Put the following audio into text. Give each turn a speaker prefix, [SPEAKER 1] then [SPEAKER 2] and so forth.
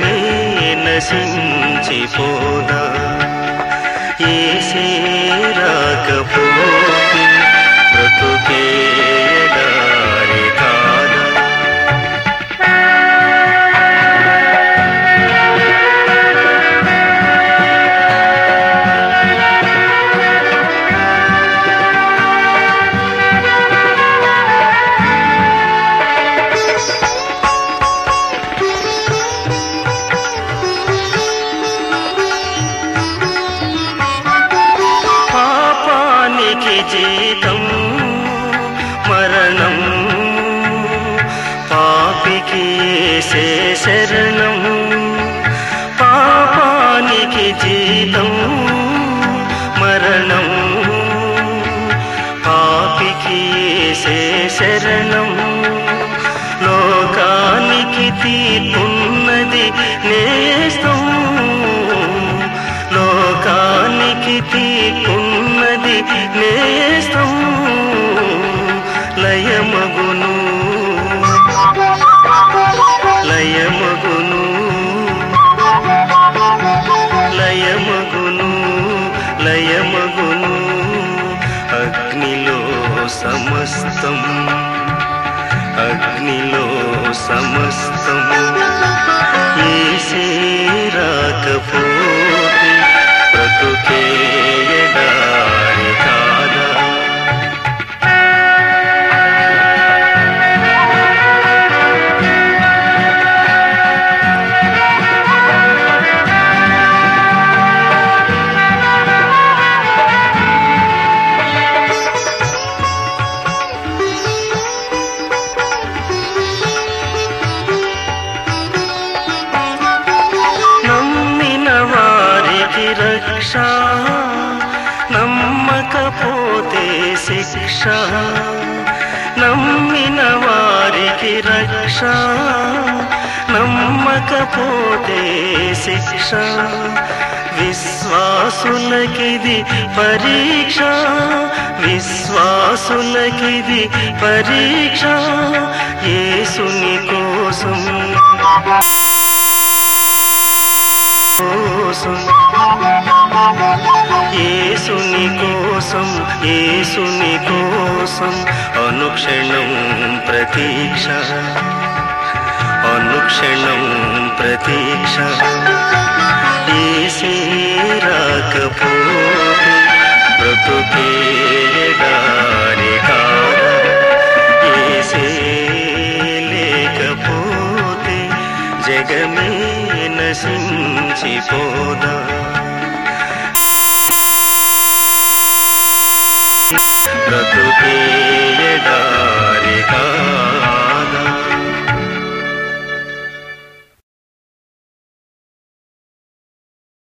[SPEAKER 1] జగమే నశించిపోదా ఏసే రాకపోతే బ్రతుకే ఎడారి కాదా పాపానికి జీతం మరణం పాపికి యేసే శరణం పాపానికి జీతం మరణం పాపికి యేసే శరణం లోకానికి తీర్పున్నది నేస్తం లోకానికి తీర్పున్నది నేస్తం లయమగును లయమగును లయమగును లయమగును అగ్నిలో సమస్తం అగ్నిలో సమస్తం ఏసే రాకపోతే బ్రతుకే ఎడారి కాదా నమ్మిన వారికి రక్ష నమ్మకపోతే శిక్ష నమ్మిన వారికి రక్ష నమ్మకపోతే శిక్ష విశ్వాసులకిది పరీక్ష విశ్వాసులకిది పరీక్ష యేసుని కోసం కోసం యేసుని కోసం యేసుని కోసం అనుక్షణం ప్రతీక్ష అనుక్షణం ప్రతీక్ష ఏసే రాకపోతే బ్రతుకే ఎడారి కాదా ఏసే లేకపోతే జగమే నశించిపోదా బ్రతుకే ఎడారి కాదా